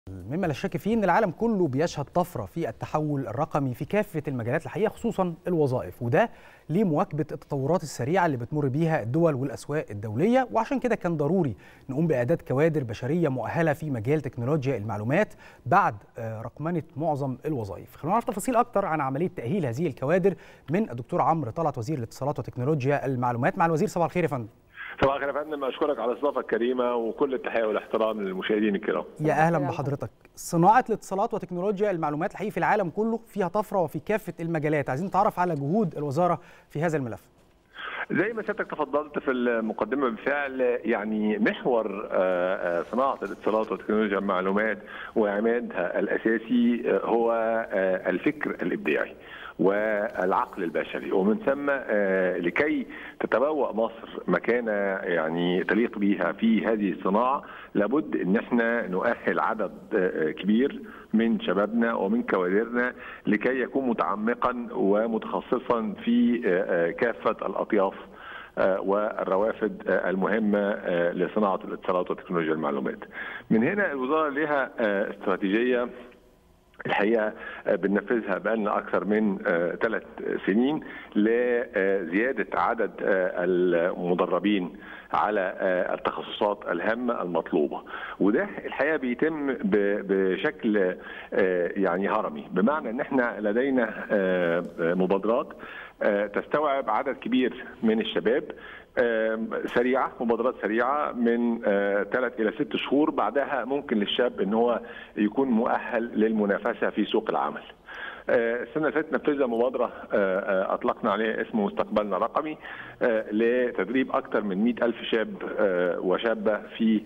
مما لا شك فيه ان العالم كله بيشهد طفره في التحول الرقمي في كافه المجالات الحقيقه خصوصا الوظائف وده لمواكبه التطورات السريعه اللي بتمر بيها الدول والاسواق الدوليه وعشان كده كان ضروري نقوم باعداد كوادر بشريه مؤهله في مجال تكنولوجيا المعلومات بعد رقمنه معظم الوظائف. خلونا نعرف تفاصيل اكتر عن عمليه تاهيل هذه الكوادر من الدكتور عمرو طلعت وزير الاتصالات وتكنولوجيا المعلومات مع الوزير صباح الخير يا فندم. صباح الخير يا فندم اشكرك على الاستضافه الكريمه وكل التحيه والاحترام للمشاهدين الكرام. يا اهلا بحضرتك. صناعه الاتصالات وتكنولوجيا المعلومات الحقيقي في العالم كله فيها طفره وفي كافه المجالات، عايزين نتعرف على جهود الوزاره في هذا الملف. زي ما سيادتك تفضلت في المقدمه بالفعل يعني محور صناعه الاتصالات وتكنولوجيا المعلومات وعمادها الاساسي هو الفكر الابداعي. والعقل البشري ومن ثم لكي تتبوأ مصر مكانة يعني تليق بها في هذه الصناعة لابد ان احنا نؤهل عدد كبير من شبابنا ومن كوادرنا لكي يكون متعمقا ومتخصصا في كافة الأطياف والروافد المهمة لصناعة الاتصالات وتكنولوجيا المعلومات من هنا الوزارة لها استراتيجية الحقيقه بننفذها بقالنا اكثر من ثلاث سنين لزياده عدد المدربين على التخصصات الهامه المطلوبه وده الحقيقه بيتم بشكل يعني هرمي بمعنى ان احنا لدينا مبادرات تستوعب عدد كبير من الشباب سريعه مبادرات سريعه من ثلاث الى ست شهور بعدها ممكن للشاب ان هو يكون مؤهل للمنافسه في سوق العمل. السنه اللي فاتت نفذنا مبادره اطلقنا عليها اسمه مستقبلنا رقمي لتدريب اكثر من 100 الف شاب وشابه في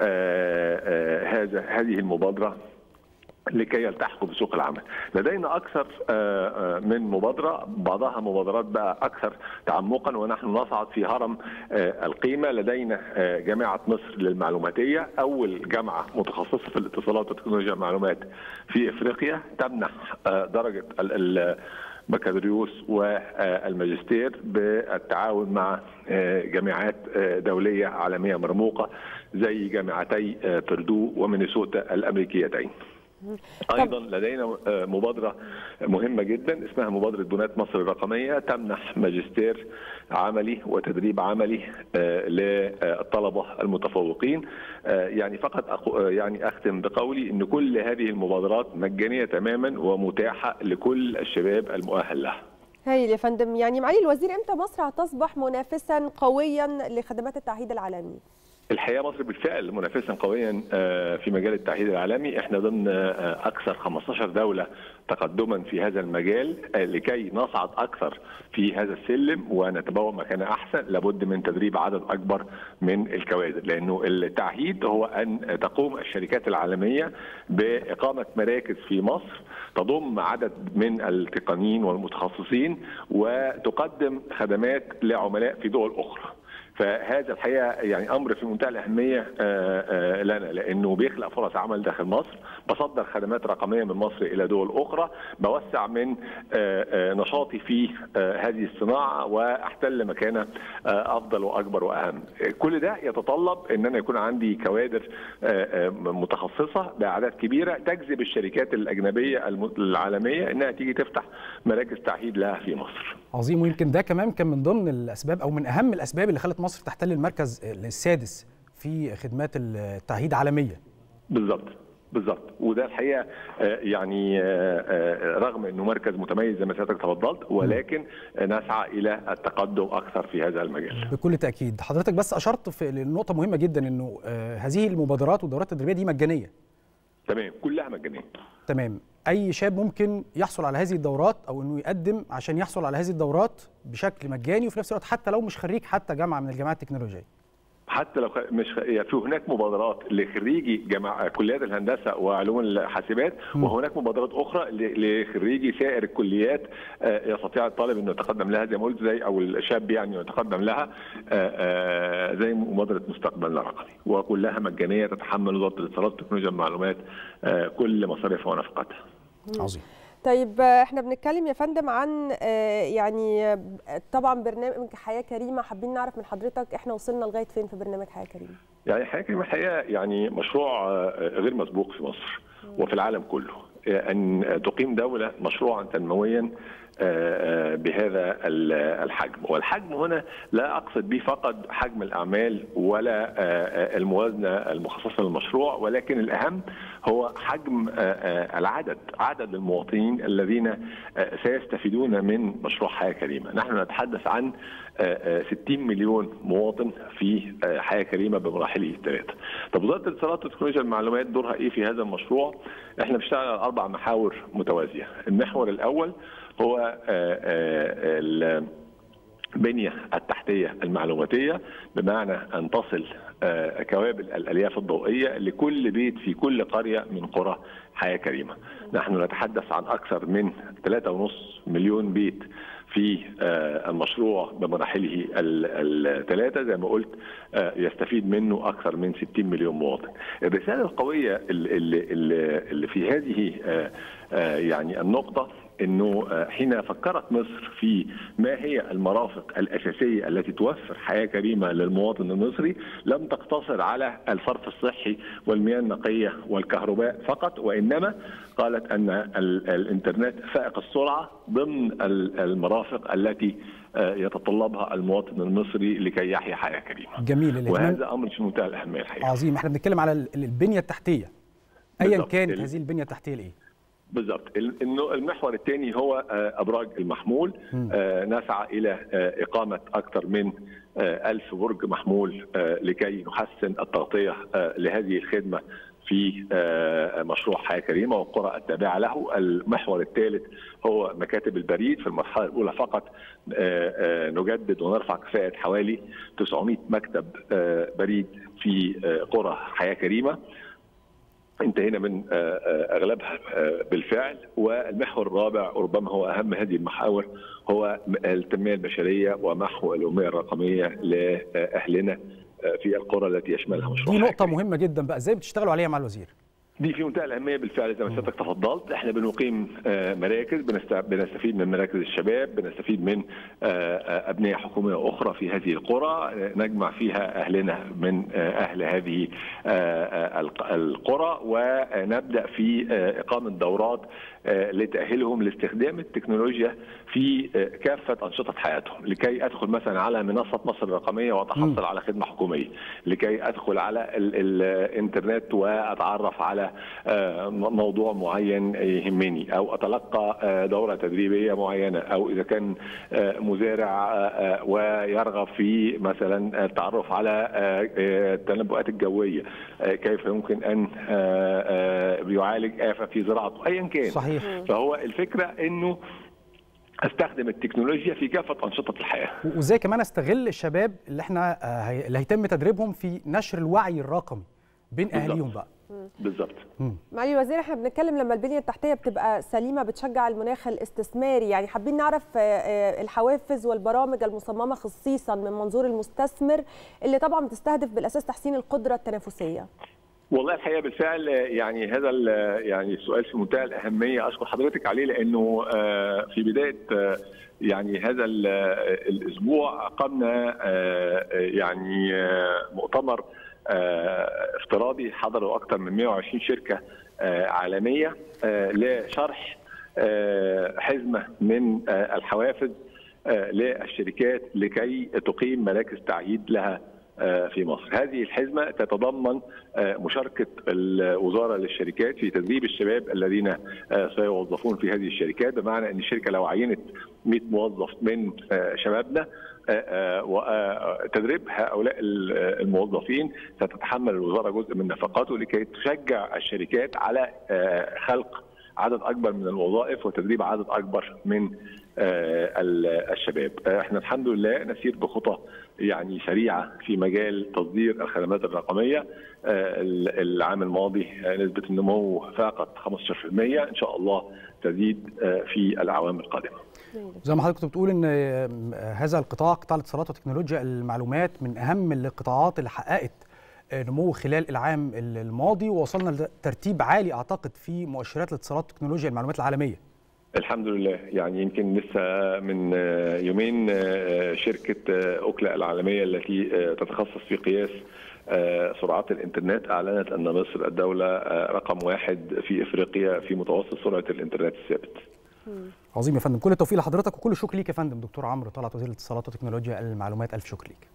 هذا هذه المبادره لكي يلتحقوا بسوق العمل. لدينا اكثر من مبادره بعضها مبادرات بقى اكثر تعمقا ونحن نصعد في هرم القيمه لدينا جامعه مصر للمعلوماتيه اول جامعه متخصصه في الاتصالات وتكنولوجيا المعلومات في افريقيا تمنح درجه البكالوريوس والماجستير بالتعاون مع جامعات دوليه عالميه مرموقه زي جامعتي بردو ومينيسوتا الامريكيتين. ايضا لدينا مبادره مهمه جدا اسمها مبادره بنات مصر الرقميه تمنح ماجستير عملي وتدريب عملي للطلبه المتفوقين يعني فقط يعني اختم بقولي ان كل هذه المبادرات مجانيه تماما ومتاحه لكل الشباب المؤهل لها هايل يا فندم يعني معالي الوزير امتى مصر هتصبح منافسا قويا لخدمات التعهيد العالمي الحقيقه مصر بالفعل منافسا قويا في مجال التعهيد العالمي احنا ضمن اكثر 15 دوله تقدما في هذا المجال لكي نصعد اكثر في هذا السلم ونتبوأ مكانه احسن لابد من تدريب عدد اكبر من الكوادر لانه التعهيد هو ان تقوم الشركات العالميه باقامه مراكز في مصر تضم عدد من التقنيين والمتخصصين وتقدم خدمات لعملاء في دول اخرى فهذا الحقيقه يعني امر في منتهى الاهميه لنا لانه بيخلق فرص عمل داخل مصر بصدر خدمات رقميه من مصر الى دول اخرى بوسع من نشاطي في هذه الصناعه واحتل مكانه افضل واكبر واهم كل ده يتطلب ان انا يكون عندي كوادر متخصصه باعداد كبيره تجذب الشركات الاجنبيه العالميه انها تيجي تفتح مراكز تعهيد لها في مصر عظيم ويمكن ده كمان كان من ضمن الاسباب او من اهم الاسباب اللي خلت مصر تحتل المركز السادس في خدمات التعهيد عالميا بالظبط بالظبط وده الحقيقه يعني رغم انه مركز متميز زي ما سيادتك تفضلت ولكن نسعى الى التقدم اكثر في هذا المجال. بكل تاكيد، حضرتك بس اشرت في لنقطه مهمه جدا انه هذه المبادرات والدورات التدريبيه دي مجانيه. تمام كلها مجانيه. تمام، اي شاب ممكن يحصل على هذه الدورات او انه يقدم عشان يحصل على هذه الدورات بشكل مجاني وفي نفس الوقت حتى لو مش خريج حتى جامعه من الجامعات التكنولوجيه. حتى لو مش يعني في هناك مبادرات لخريجي جامعة كليات الهندسه وعلوم الحاسبات وهناك مبادرات اخرى لخريجي سائر الكليات يستطيع الطالب انه يتقدم لها زي ما قلت زي او الشاب يعني يتقدم لها زي مبادره مستقبلنا الرقمي وكلها مجانيه تتحمل وزاره الاتصالات وتكنولوجيا المعلومات كل مصاريفها ونفقاتها. عظيم. طيب احنا بنتكلم يا فندم عن يعني طبعا برنامج حياه كريمه حابين نعرف من حضرتك احنا وصلنا لغايه فين في برنامج حياه كريمه يعني حياه كريمه الحقيقه يعني مشروع غير مسبوق في مصر وفي العالم كله ان تقيم دوله مشروعا تنمويا بهذا الحجم والحجم هنا لا أقصد به فقط حجم الأعمال ولا الموازنة المخصصة للمشروع ولكن الأهم هو حجم العدد عدد المواطنين الذين سيستفيدون من مشروع حياة كريمة نحن نتحدث عن 60 مليون مواطن في حياه كريمه بمراحله الثلاثه. طب وزاره الاتصالات وتكنولوجيا المعلومات دورها ايه في هذا المشروع؟ احنا بنشتغل على اربع محاور متوازيه. المحور الاول هو البنيه التحتيه المعلوماتيه بمعنى ان تصل كوابل الالياف الضوئيه لكل بيت في كل قريه من قرى حياه كريمه. نحن نتحدث عن اكثر من 3.5 مليون بيت في المشروع بمراحله الثلاثه زي ما قلت يستفيد منه اكثر من 60 مليون مواطن. الرساله القويه اللي, اللي في هذه يعني النقطه انه حين فكرت مصر في ما هي المرافق الاساسيه التي توفر حياه كريمه للمواطن المصري لم تقتصر على الصرف الصحي والمياه النقيه والكهرباء فقط وانما قالت ان الانترنت فائق السرعه ضمن المرافق التي يتطلبها المواطن المصري لكي يحيا حياه كريمه. جميل وهذا امر في منتهى الاهميه الحقيقه. عظيم احنا بنتكلم على البنيه التحتيه. ايا كانت هذه البنيه التحتيه الايه؟ بالضبط انه المحور الثاني هو ابراج المحمول نسعى الى اقامه اكثر من ألف برج محمول لكي نحسن التغطيه لهذه الخدمه في مشروع حياه كريمه والقرى التابعه له، المحور الثالث هو مكاتب البريد في المرحله الاولى فقط نجدد ونرفع كفاءه حوالي 900 مكتب بريد في قرى حياه كريمه. انتهينا من اغلبها بالفعل والمحور الرابع ربما هو اهم هذه المحاور هو التنميه البشريه ومحو الاميه الرقميه لاهلنا في القرى التي يشملها مشروع دي نقطه مهمه جدا بقى ازاي بتشتغلوا عليها مع الوزير دي في منتهى الاهميه بالفعل زي ما سيادتك تفضلت احنا بنقيم مراكز بنستفيد من مراكز الشباب بنستفيد من ابنيه حكوميه اخرى في هذه القرى نجمع فيها اهلنا من اهل هذه القرى ونبدا في اقامه دورات لتاهيلهم لاستخدام التكنولوجيا في كافه انشطه حياتهم لكي ادخل مثلا على منصه مصر الرقميه واتحصل على خدمه حكوميه لكي ادخل على الانترنت واتعرف على موضوع معين يهمني او اتلقى دوره تدريبيه معينه او اذا كان مزارع ويرغب في مثلا التعرف على التنبؤات الجويه كيف يمكن ان يعالج افه في زراعته ايا كان صحيح فهو الفكره انه استخدم التكنولوجيا في كافه انشطه الحياه وازاي كمان استغل الشباب اللي احنا اللي هيتم تدريبهم في نشر الوعي الرقمي بين اهاليهم بقى بالظبط معالي الوزير احنا بنتكلم لما البنيه التحتيه بتبقى سليمه بتشجع المناخ الاستثماري يعني حابين نعرف الحوافز والبرامج المصممه خصيصا من منظور المستثمر اللي طبعا بتستهدف بالاساس تحسين القدره التنافسيه والله الحقيقه بالفعل يعني هذا يعني السؤال في منتهى الاهميه اشكر حضرتك عليه لانه في بدايه يعني هذا الاسبوع اقمنا يعني مؤتمر افتراضي حضروا اكثر من 120 شركه عالميه لشرح حزمه من الحوافز للشركات لكي تقيم مراكز تعييد لها في مصر هذه الحزمة تتضمن مشاركة الوزارة للشركات في تدريب الشباب الذين سيوظفون في هذه الشركات بمعنى أن الشركة لو عينت 100 موظف من شبابنا وتدريب هؤلاء الموظفين ستتحمل الوزارة جزء من نفقاته لكي تشجع الشركات على خلق عدد اكبر من الوظائف وتدريب عدد اكبر من الشباب احنا الحمد لله نسير بخطى يعني سريعه في مجال تصدير الخدمات الرقميه العام الماضي نسبه النمو فاقت 15% ان شاء الله تزيد في الاعوام القادمه زي ما حضرتك كنت بتقول ان هذا القطاع قطاع الاتصالات وتكنولوجيا المعلومات من اهم القطاعات اللي حققت نمو خلال العام الماضي ووصلنا لترتيب عالي اعتقد في مؤشرات الاتصالات وتكنولوجيا المعلومات العالميه الحمد لله يعني يمكن لسه من يومين شركة أوكلا العالمية التي تتخصص في قياس سرعات الإنترنت أعلنت أن مصر الدولة رقم واحد في إفريقيا في متوسط سرعة الإنترنت الثابت عظيم يا فندم كل التوفيق لحضرتك وكل الشكر ليك يا فندم دكتور عمرو طلعت وزير الاتصالات وتكنولوجيا المعلومات الف شكر ليك